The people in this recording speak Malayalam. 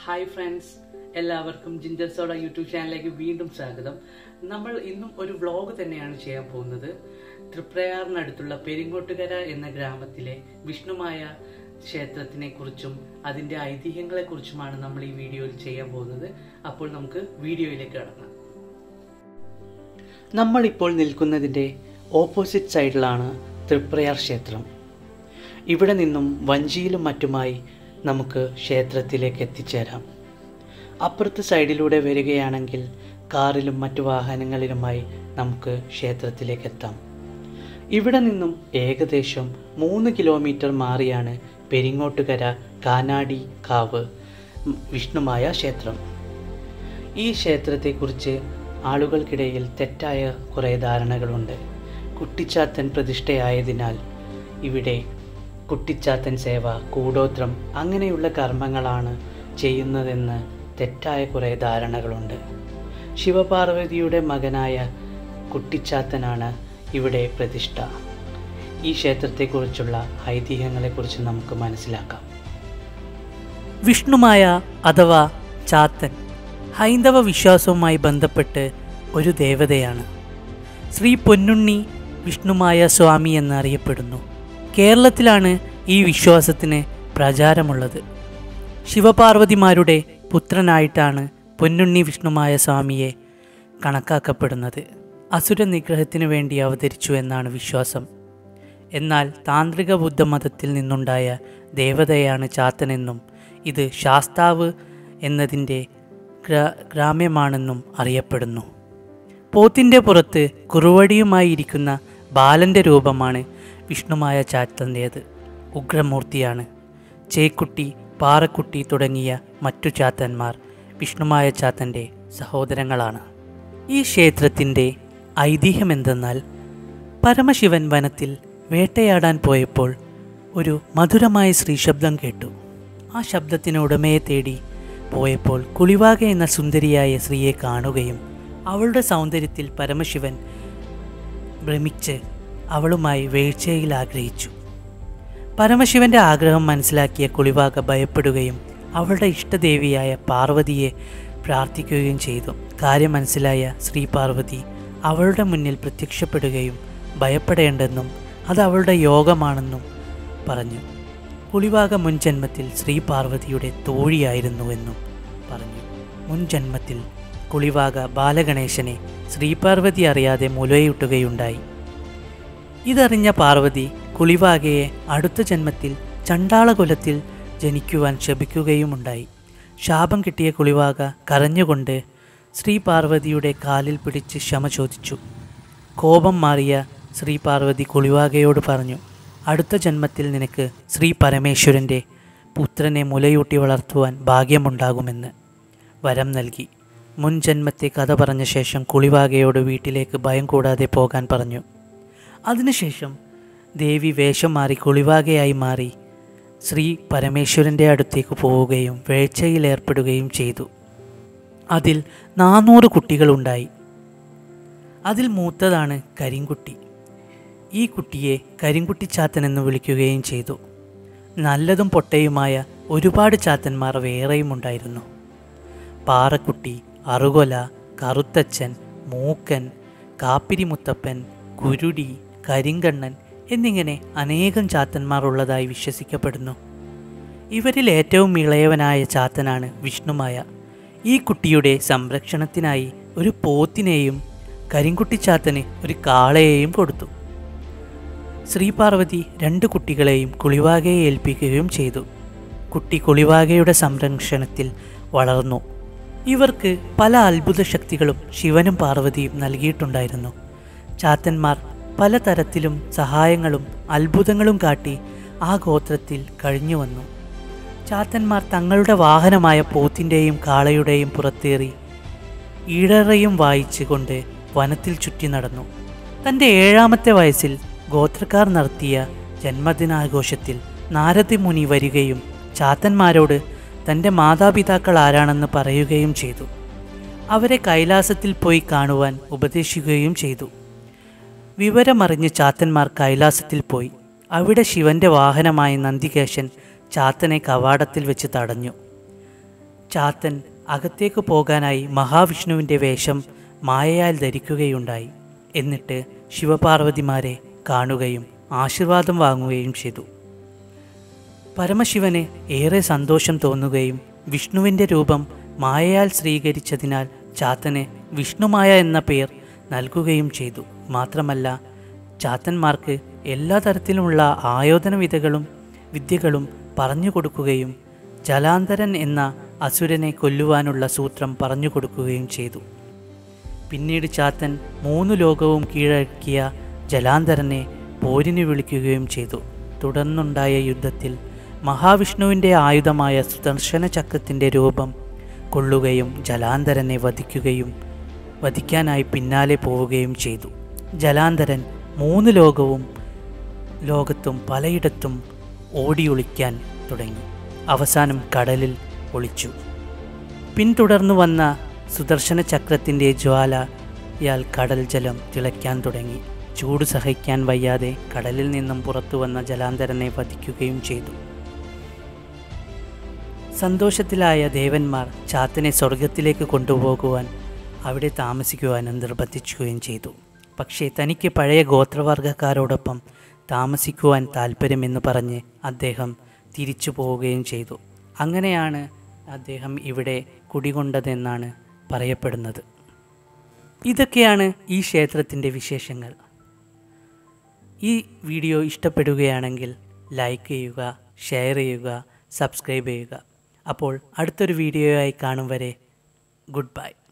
ഹായ് ഫ്രണ്ട്സ് എല്ലാവർക്കും ജിഞ്ചർ സോഡ യൂട്യൂബ് ചാനലിലേക്ക് വീണ്ടും സ്വാഗതം നമ്മൾ ഇന്നും ഒരു വ്ളോഗ് തന്നെയാണ് ചെയ്യാൻ പോകുന്നത് തൃപ്രയാറിനടുത്തുള്ള പെരിങ്ങോട്ടുകര എന്ന ഗ്രാമത്തിലെ വിഷ്ണുമായ ക്ഷേത്രത്തിനെ കുറിച്ചും അതിന്റെ ഐതിഹ്യങ്ങളെ കുറിച്ചുമാണ് നമ്മൾ ഈ വീഡിയോയിൽ ചെയ്യാൻ പോകുന്നത് അപ്പോൾ നമുക്ക് വീഡിയോയിലേക്ക് കടക്കാം നമ്മളിപ്പോൾ നിൽക്കുന്നതിൻ്റെ ഓപ്പോസിറ്റ് സൈഡിലാണ് തൃപ്രയാർ ക്ഷേത്രം ഇവിടെ നിന്നും വഞ്ചിയിലും മറ്റുമായി നമുക്ക് ക്ഷേത്രത്തിലേക്ക് എത്തിച്ചേരാം അപ്പുറത്തെ സൈഡിലൂടെ വരികയാണെങ്കിൽ കാറിലും മറ്റു വാഹനങ്ങളിലുമായി നമുക്ക് ക്ഷേത്രത്തിലേക്ക് എത്താം ഇവിടെ നിന്നും ഏകദേശം മൂന്ന് കിലോമീറ്റർ മാറിയാണ് പെരിങ്ങോട്ടുകര കാനാടി കാവ് വിഷ്ണുമായ ക്ഷേത്രം ഈ ക്ഷേത്രത്തെക്കുറിച്ച് ആളുകൾക്കിടയിൽ തെറ്റായ കുറേ ധാരണകളുണ്ട് കുട്ടിച്ചാത്തൻ പ്രതിഷ്ഠയായതിനാൽ ഇവിടെ കുട്ടിച്ചാത്തൻ സേവ കൂടോത്രം അങ്ങനെയുള്ള കർമ്മങ്ങളാണ് ചെയ്യുന്നതെന്ന് തെറ്റായ കുറേ ധാരണകളുണ്ട് ശിവപാർവതിയുടെ മകനായ കുട്ടിച്ചാത്തനാണ് ഇവിടെ പ്രതിഷ്ഠ ഈ ക്ഷേത്രത്തെക്കുറിച്ചുള്ള ഐതിഹ്യങ്ങളെക്കുറിച്ച് നമുക്ക് മനസ്സിലാക്കാം വിഷ്ണുമായ അഥവാ ചാത്തൻ ഹൈന്ദവ വിശ്വാസവുമായി ബന്ധപ്പെട്ട് ഒരു ദേവതയാണ് ശ്രീ പൊന്നുണ്ണി വിഷ്ണുമായ സ്വാമി എന്നറിയപ്പെടുന്നു കേരളത്തിലാണ് ഈ വിശ്വാസത്തിന് പ്രചാരമുള്ളത് ശിവപാർവതിമാരുടെ പുത്രനായിട്ടാണ് പൊന്നുണ്ണി വിഷ്ണുമായ സ്വാമിയെ കണക്കാക്കപ്പെടുന്നത് അസുര നിഗ്രഹത്തിനു വേണ്ടി അവതരിച്ചു എന്നാണ് വിശ്വാസം എന്നാൽ താന്ത്രിക ബുദ്ധമതത്തിൽ നിന്നുണ്ടായ ദേവതയാണ് ചാത്തനെന്നും ഇത് ശാസ്താവ് എന്നതിൻ്റെ ഗ്രാ ഗ്രാമ്യമാണെന്നും അറിയപ്പെടുന്നു പോത്തിൻ്റെ പുറത്ത് കുറുവടിയുമായി ഇരിക്കുന്ന ബാലൻ്റെ രൂപമാണ് വിഷ്ണുമായ ചാത്തൻ്റേത് ഉഗ്രമൂർത്തിയാണ് ചേക്കുട്ടി പാറക്കുട്ടി തുടങ്ങിയ മറ്റു ചാത്തന്മാർ വിഷ്ണുമായ ചാത്തൻ്റെ സഹോദരങ്ങളാണ് ഈ ക്ഷേത്രത്തിൻ്റെ ഐതിഹ്യമെന്തെന്നാൽ പരമശിവൻ വനത്തിൽ വേട്ടയാടാൻ പോയപ്പോൾ ഒരു മധുരമായ ശ്രീശബ്ദം കേട്ടു ആ ശബ്ദത്തിന് ഉടമയെ തേടി പോയപ്പോൾ കുളിവാക എന്ന സുന്ദരിയായ സ്ത്രീയെ കാണുകയും അവളുടെ സൗന്ദര്യത്തിൽ പരമശിവൻ ഭ്രമിച്ച് അവളുമായി വീഴ്ചയിൽ ആഗ്രഹിച്ചു പരമശിവന്റെ ആഗ്രഹം മനസ്സിലാക്കിയ കുളിവാക ഭയപ്പെടുകയും അവളുടെ ഇഷ്ടദേവിയായ പാർവതിയെ പ്രാർത്ഥിക്കുകയും ചെയ്തു കാര്യം മനസ്സിലായ ശ്രീ പാർവതി അവളുടെ മുന്നിൽ പ്രത്യക്ഷപ്പെടുകയും ഭയപ്പെടേണ്ടെന്നും അത് അവളുടെ യോഗമാണെന്നും പറഞ്ഞു കുളിവാക മുൻ ജന്മത്തിൽ ശ്രീ പാർവതിയുടെ തോഴിയായിരുന്നുവെന്നും പറഞ്ഞു മുൻ ജന്മത്തിൽ കുളിവാക ബാലഗണേശനെ ശ്രീപാർവതി അറിയാതെ മുലയൂട്ടുകയുണ്ടായി ഇതറിഞ്ഞ പാർവതി കുളിവാകയെ അടുത്ത ജന്മത്തിൽ ചണ്ടാളകുലത്തിൽ ജനിക്കുവാൻ ശപിക്കുകയുമുണ്ടായി ശാപം കിട്ടിയ കുളിവാക കരഞ്ഞുകൊണ്ട് ശ്രീ പാർവതിയുടെ കാലിൽ പിടിച്ച് ക്ഷമ ചോദിച്ചു കോപം മാറിയ ശ്രീ പാർവതി കുളിവാകയോട് പറഞ്ഞു അടുത്ത ജന്മത്തിൽ നിനക്ക് ശ്രീ പരമേശ്വരൻ്റെ പുത്രനെ മുലയൂട്ടി വളർത്തുവാൻ ഭാഗ്യമുണ്ടാകുമെന്ന് വരം നൽകി മുൻ ജന്മത്തെ കഥ പറഞ്ഞ ശേഷം കുളിവാകയോട് വീട്ടിലേക്ക് ഭയം കൂടാതെ പോകാൻ പറഞ്ഞു അതിനുശേഷം ദേവി വേഷം മാറി കുളിവാകയായി മാറി ശ്രീ പരമേശ്വരൻ്റെ അടുത്തേക്ക് പോവുകയും വേഴ്ചയിൽ ഏർപ്പെടുകയും ചെയ്തു അതിൽ നാനൂറ് കുട്ടികളുണ്ടായി അതിൽ മൂത്തതാണ് കരിങ്കുട്ടി ഈ കുട്ടിയെ കരിങ്കുട്ടി ചാത്തൻ എന്ന് വിളിക്കുകയും ചെയ്തു നല്ലതും പൊട്ടയുമായ ഒരുപാട് ചാത്തന്മാർ വേറെയും ഉണ്ടായിരുന്നു പാറക്കുട്ടി അറുകൊല കറുത്തച്ഛൻ മൂക്കൻ കാപ്പിരിമുത്തപ്പൻ കുരുടി കരിങ്കണ്ണൻ എന്നിങ്ങനെ അനേകം ചാത്തന്മാർ ഉള്ളതായി വിശ്വസിക്കപ്പെടുന്നു ഇവരിൽ ഏറ്റവും ഇളയവനായ ചാത്തനാണ് വിഷ്ണുമായ ഈ കുട്ടിയുടെ സംരക്ഷണത്തിനായി ഒരു പോത്തിനെയും കരിങ്കുട്ടിച്ചാത്തന് ഒരു കാളയെയും കൊടുത്തു ശ്രീപാർവതി രണ്ട് കുട്ടികളെയും കുളിവാകയെ ഏൽപ്പിക്കുകയും ചെയ്തു കുട്ടി കുളിവാകയുടെ സംരക്ഷണത്തിൽ വളർന്നു ഇവർക്ക് പല അത്ഭുത ശക്തികളും ശിവനും പാർവതിയും നൽകിയിട്ടുണ്ടായിരുന്നു ചാത്തന്മാർ പലതരത്തിലും സഹായങ്ങളും അത്ഭുതങ്ങളും കാട്ടി ആ ഗോത്രത്തിൽ കഴിഞ്ഞു വന്നു ചാത്തന്മാർ തങ്ങളുടെ വാഹനമായ പോത്തിൻ്റെയും കാളയുടെയും പുറത്തേറി ഈടറയും വായിച്ചു കൊണ്ട് വനത്തിൽ ചുറ്റി നടന്നു തൻ്റെ ഏഴാമത്തെ വയസ്സിൽ ഗോത്രക്കാർ നടത്തിയ ജന്മദിനാഘോഷത്തിൽ നാരദ മുനി വരികയും ചാത്തന്മാരോട് തൻ്റെ മാതാപിതാക്കൾ ആരാണെന്ന് പറയുകയും ചെയ്തു അവരെ കൈലാസത്തിൽ പോയി കാണുവാൻ ഉപദേശിക്കുകയും ചെയ്തു വിവരമറിഞ്ഞ് ചാത്തന്മാർ കൈലാസത്തിൽ പോയി അവിടെ ശിവന്റെ വാഹനമായ നന്ദികേശൻ ചാത്തനെ കവാടത്തിൽ വെച്ച് തടഞ്ഞു ചാത്തൻ അകത്തേക്ക് പോകാനായി മഹാവിഷ്ണുവിൻ്റെ വേഷം മായയാൽ ധരിക്കുകയുണ്ടായി എന്നിട്ട് ശിവപാർവതിമാരെ കാണുകയും ആശീർവാദം വാങ്ങുകയും ചെയ്തു പരമശിവന് ഏറെ സന്തോഷം തോന്നുകയും വിഷ്ണുവിൻ്റെ രൂപം മായയാൽ സ്വീകരിച്ചതിനാൽ ചാത്തന് വിഷ്ണുമായ എന്ന പേർ നൽകുകയും ചെയ്തു മാത്രമല്ല ചാത്തന്മാർക്ക് എല്ലാ തരത്തിലുമുള്ള ആയോധന വിധകളും വിദ്യകളും പറഞ്ഞു കൊടുക്കുകയും ജലാന്തരൻ എന്ന അസുരനെ കൊല്ലുവാനുള്ള സൂത്രം പറഞ്ഞു കൊടുക്കുകയും ചെയ്തു പിന്നീട് ചാത്തൻ മൂന്ന് ലോകവും കീഴടക്കിയ ജലാന്തരനെ പോരിന് വിളിക്കുകയും ചെയ്തു തുടർന്നുണ്ടായ യുദ്ധത്തിൽ മഹാവിഷ്ണുവിൻ്റെ ആയുധമായ സുദർശന ചക്രത്തിൻ്റെ രൂപം കൊള്ളുകയും ജലാന്തരനെ വധിക്കുകയും വധിക്കാനായി പിന്നാലെ പോവുകയും ചെയ്തു ജലാന്തരൻ മൂന്ന് ലോകവും ലോകത്തും പലയിടത്തും ഓടിയൊളിക്കാൻ തുടങ്ങി അവസാനം കടലിൽ ഒളിച്ചു പിന്തുടർന്നു വന്ന സുദർശന ചക്രത്തിൻ്റെ ജ്വാലയാൽ കടൽ ജലം തിളയ്ക്കാൻ തുടങ്ങി ചൂട് സഹിക്കാൻ വയ്യാതെ കടലിൽ നിന്നും പുറത്തു വന്ന ജലാന്തരനെ വധിക്കുകയും ചെയ്തു സന്തോഷത്തിലായ ദേവന്മാർ ചാത്തനെ സ്വർഗത്തിലേക്ക് കൊണ്ടുപോകുവാൻ അവിടെ താമസിക്കുവാനും നിർബന്ധിക്കുകയും ചെയ്തു പക്ഷേ തനിക്ക് പഴയ ഗോത്രവർഗക്കാരോടൊപ്പം താമസിക്കുവാൻ താല്പര്യമെന്ന് പറഞ്ഞ് അദ്ദേഹം തിരിച്ചു പോവുകയും ചെയ്തു അങ്ങനെയാണ് അദ്ദേഹം ഇവിടെ കുടികൊണ്ടതെന്നാണ് പറയപ്പെടുന്നത് ഇതൊക്കെയാണ് ഈ ക്ഷേത്രത്തിൻ്റെ വിശേഷങ്ങൾ ഈ വീഡിയോ ഇഷ്ടപ്പെടുകയാണെങ്കിൽ ലൈക്ക് ചെയ്യുക ഷെയർ ചെയ്യുക സബ്സ്ക്രൈബ് ചെയ്യുക അപ്പോൾ അടുത്തൊരു വീഡിയോയായി കാണും വരെ ഗുഡ് ബൈ